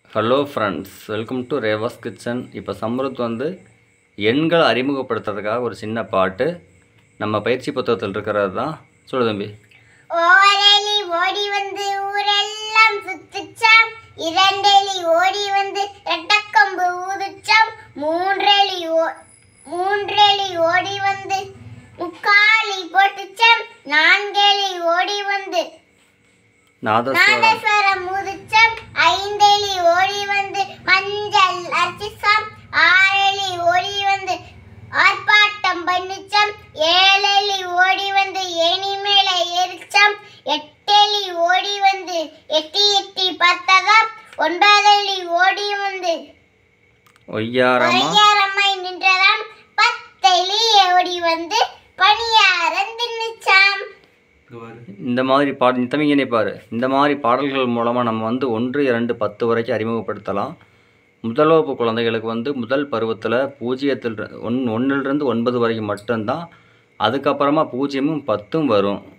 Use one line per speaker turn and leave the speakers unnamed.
hello friends welcome to Reva's kitchen இப்போ சம்ருத் வந்து எண்களை அறிமுகப்படுத்துறதுக்காக ஒரு சின்ன பாட்டு நம்ம பயிற்சி புத்தகத்தில் இருக்கிறது தான் சொல்லு தம்பி
ஓரெலி ஓடி வந்து ஊரெல்லாம் சுத்துச்சாம் இரண்டெலி ஓடி வந்து ரெட்டக்கம்பு ஊதுச்சாம் மூன்றெலி ஓ- மூன்றெலி ஓடி வந்து முக்காலி போட்டுச்சாம் நான்கெலி ஓடி வந்து
நாதஸ்வரம்
நாதஸ்வரம் ஊதுச்சாம் ஐந்தெலி ஓடி வந்து மஞ்சள் அர்ச்சிச்சாம் ஆறெலி ஓடி வந்து ஆர்ப்பாட்டம் பண்ணிச்சாம் ஏழெலி ஓடி வந்து ஏணி மேல ஏறிச்சாம் எட்டெலி ஓடி வந்து எட்டி எட்டி பார்த்ததாம் ஒன்பதெலி ஓடி வந்து
ஒய்யாரமா
ஒய்யாரம்மாய் நின்றதாம் பத்தெலி ஓடி வந்து பணியாரம் தின்னுச்சாம்
இந்த மாதிரி பாட தம்பிங்கனே பாரு இந்த மாதிரி பாடல்கள் மூலமாக நம்ம வந்து ஒன்று இரண்டு பத்து வரைக்கும் அறிமுகப்படுத்தலாம் முதல் வகுப்பு குழந்தைகளுக்கு வந்து முதல் பருவத்தில் பூஜ்ஜியத்தில் ஒன் ஒன்றிலிருந்து ஒன்பது வரைக்கும் மட்டும்தான் அதுக்கப்புறமா பூஜ்ஜியமும் பத்தும் வரும்